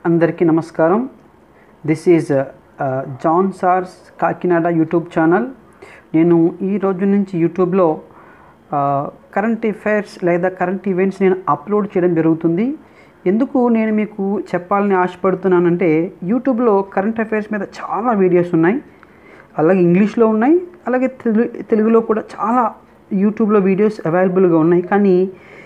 అందరికీ నమస్కారం this is John sir's Kakinada YouTube channel నేను ఈ రోజు నుంచి యూట్యూబ్లో కరెంట్ అఫైర్స్ లేదా కరెంట్ ఈవెంట్స్ నేను అప్లోడ్ చేయడం జరుగుతుంది ఎందుకు నేను మీకు చెప్పాలని ఆశపడుతున్నానంటే యూట్యూబ్లో కరెంట్ అఫైర్స్ మీద చాలా వీడియోస్ ఉన్నాయి అలాగే ఇంగ్లీష్లో ఉన్నాయి అలాగే తెలుగు తెలుగులో కూడా చాలా యూట్యూబ్లో వీడియోస్ అవైలబుల్గా ఉన్నాయి కానీ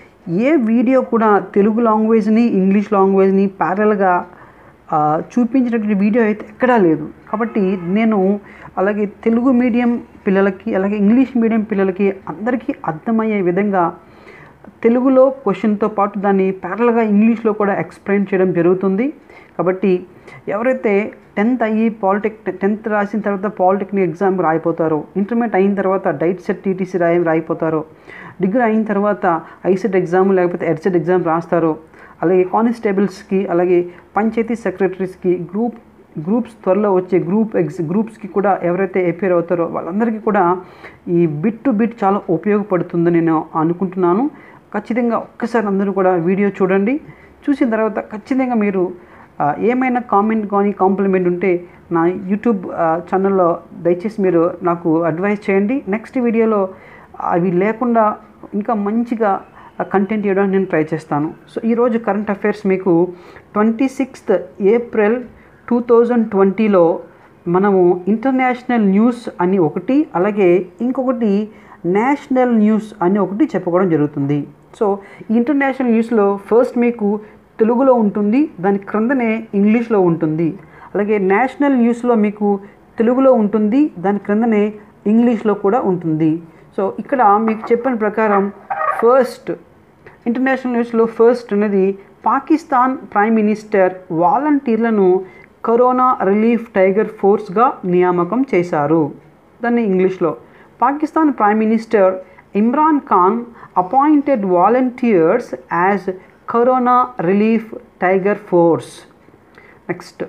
ఏ వీడియో కూడా తెలుగు లాంగ్వేజ్ని ఇంగ్లీష్ లాంగ్వేజ్ని ప్యారల్గా చూపించినటువంటి వీడియో అయితే ఎక్కడా లేదు కాబట్టి నేను అలాగే తెలుగు మీడియం పిల్లలకి అలాగే ఇంగ్లీష్ మీడియం పిల్లలకి అందరికీ అర్థమయ్యే విధంగా తెలుగులో క్వశ్చన్తో పాటు దాన్ని ప్యారల్గా ఇంగ్లీష్లో కూడా ఎక్స్ప్లెయిన్ చేయడం జరుగుతుంది కాబట్టి ఎవరైతే టెన్త్ అయ్యి పాలిటెక్ టెన్త్ రాసిన తర్వాత పాలిటెక్నిక్ ఎగ్జామ్ రాయిపోతారో ఇంటర్మీడియట్ అయిన తర్వాత డైట్ సెట్ టీటీసీ రాయి రాయిపోతారో డిగ్రీ అయిన తర్వాత ఐసెట్ ఎగ్జామ్ లేకపోతే ఎడ్సెట్ ఎగ్జామ్ రాస్తారో అలాగే కానిస్టేబుల్స్కి అలాగే పంచాయతీ సెక్రటరీస్కి గ్రూప్ గ్రూప్స్ త్వరలో వచ్చే గ్రూప్ ఎగ్స్ గ్రూప్స్కి కూడా ఎవరైతే అపేర్ అవుతారో వాళ్ళందరికీ కూడా ఈ బిట్ టు బిట్ చాలా ఉపయోగపడుతుందని నేను అనుకుంటున్నాను ఖచ్చితంగా ఒక్కసారి అందరూ కూడా వీడియో చూడండి చూసిన తర్వాత ఖచ్చితంగా మీరు ఆ, ఏమైనా కామెంట్ కానీ కాంప్లిమెంట్ ఉంటే నా యూట్యూబ్ ఆ, ఛానల్లో దయచేసి మీరు నాకు అడ్వైస్ చేయండి నెక్స్ట్ వీడియోలో అవి లేకుండా ఇంకా మంచిగా కంటెంట్ ఇవ్వడానికి నేను ట్రై చేస్తాను సో ఈరోజు కరెంట్ అఫైర్స్ మీకు twenty sixth April two thousand ట్వంటీలో మనము ఇంటర్నేషనల్ న్యూస్ అని ఒకటి అలాగే ఇంకొకటి నేషనల్ న్యూస్ అని ఒకటి చెప్పుకోవడం జరుగుతుంది సో ఈ ఇంటర్నేషనల్ న్యూస్లో ఫస్ట్ మీకు తెలుగులో ఉంటుంది దాని క్రిందనే ఇంగ్లీష్లో ఉంటుంది అలాగే నేషనల్ న్యూస్లో మీకు తెలుగులో ఉంటుంది దాని క్రిందనే ఇంగ్లీష్లో కూడా ఉంటుంది సో ఇక్కడ మీకు చెప్పిన ప్రకారం ఫస్ట్ ఇంటర్నేషనల్ న్యూస్లో ఫస్ట్ అనేది పాకిస్తాన్ ప్రైమ్ మినిస్టర్ వాలంటీర్లను కరోనా రిలీఫ్ టైగర్ ఫోర్స్గా నియామకం చేశారు దాన్ని ఇంగ్లీష్లో Pakistan prime minister Imran Khan appointed volunteers as corona relief tiger force next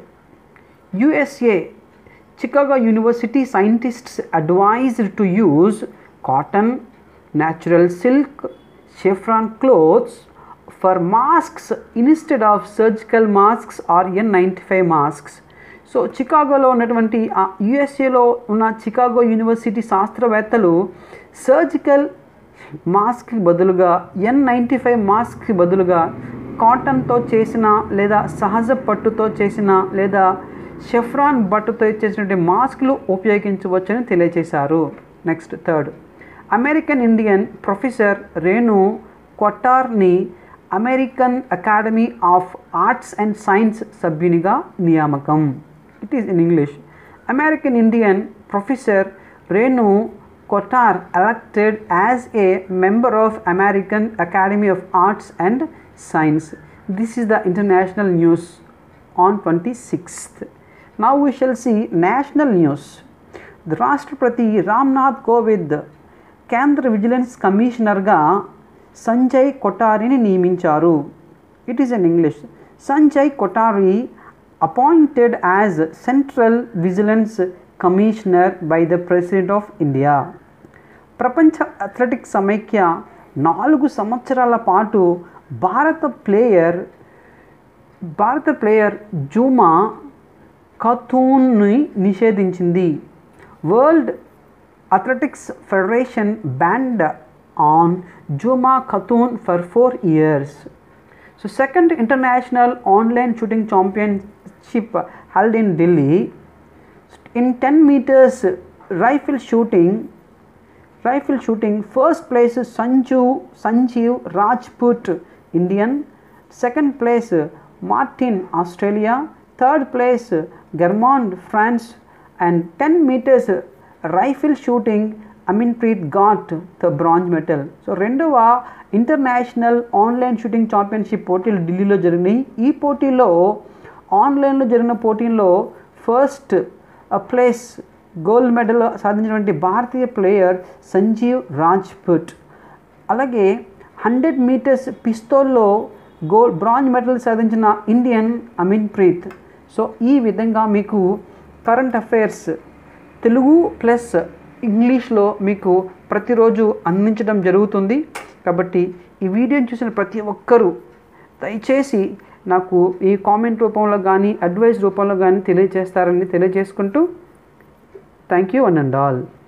USA Chicago University scientists advised to use cotton, natural silk, chiffon clothes for masks instead of surgical masks or N95 masks. So చికాగోలో ఉన్నటువంటి ఆ యుఎస్ఏలో ఉన్న Chicago university శాస్త్రవేత్తలు surgical మాస్క్కి బదులుగా N ninety five మాస్క్కి బదులుగా కాటన్తో చేసిన లేదా సహజ పట్టుతో చేసిన లేదా షెఫ్రాన్ బట్టుతో చేసినటువంటి మాస్క్లు ఉపయోగించవచ్చని తెలియజేశారు next third American Indian professor Renu కొట్టార్ని American Academy of Arts and Science సభ్యునిగా నియామకం it is in English American Indian professor Renu Kotar elected as a member of American Academy of Arts and Science. This is the international news on 26th. Now we shall see national news. The రాష్ట్రపతి రామ్నాథ్ కోవింద్ కేంద్ర vigilance కమిషనర్గా సంజయ్ కొటారిని నియమించారు it is in English Sanjay Kothari appointed as central vigilance commissioner by the president of India ప్రపంచ athletics సమైక్య నాలుగు సంవత్సరాల పాటు భారత ప్లేయర్ భారత ప్లేయర్ జూమా ఖతూన్ని నిషేధించింది world athletics federation banned on Jhuma Khatun for four years so second international online shooting championship held in Delhi in ten meters rifle shooting rifle shooting first place is sanju sanjeev rajput indian second place martin australia third place germond france and 10 meters rifle shooting Aminpreet got the bronze medal so రెండవ international online shooting championship పోటీలు ఢిల్లీలో జరిగినాయి ఈ పోటీలో ఆన్లైన్లో జరిగిన పోటీల్లో first place gold medal సాధించినటువంటి భారతీయ ప్లేయర్ సంజీవ్ రాజ్పుట్ అలాగే హండ్రెడ్ మీటర్స్ పిస్తోల్లో గోల్డ్ బ్రాంజ్ మెడల్ సాధించిన ఇండియన్ అమిన్ ప్రీత్ సో ఈ విధంగా మీకు కరెంట్ అఫైర్స్ తెలుగు ప్లస్ ఇంగ్లీష్లో మీకు ప్రతిరోజు అందించడం జరుగుతుంది కాబట్టి ఈ వీడియోని చూసిన ప్రతి ఒక్కరూ దయచేసి నాకు ఈ కామెంట్ రూపంలో కానీ అడ్వైస్ రూపంలో కానీ తెలియజేస్తారని తెలియజేసుకుంటూ thank you one and all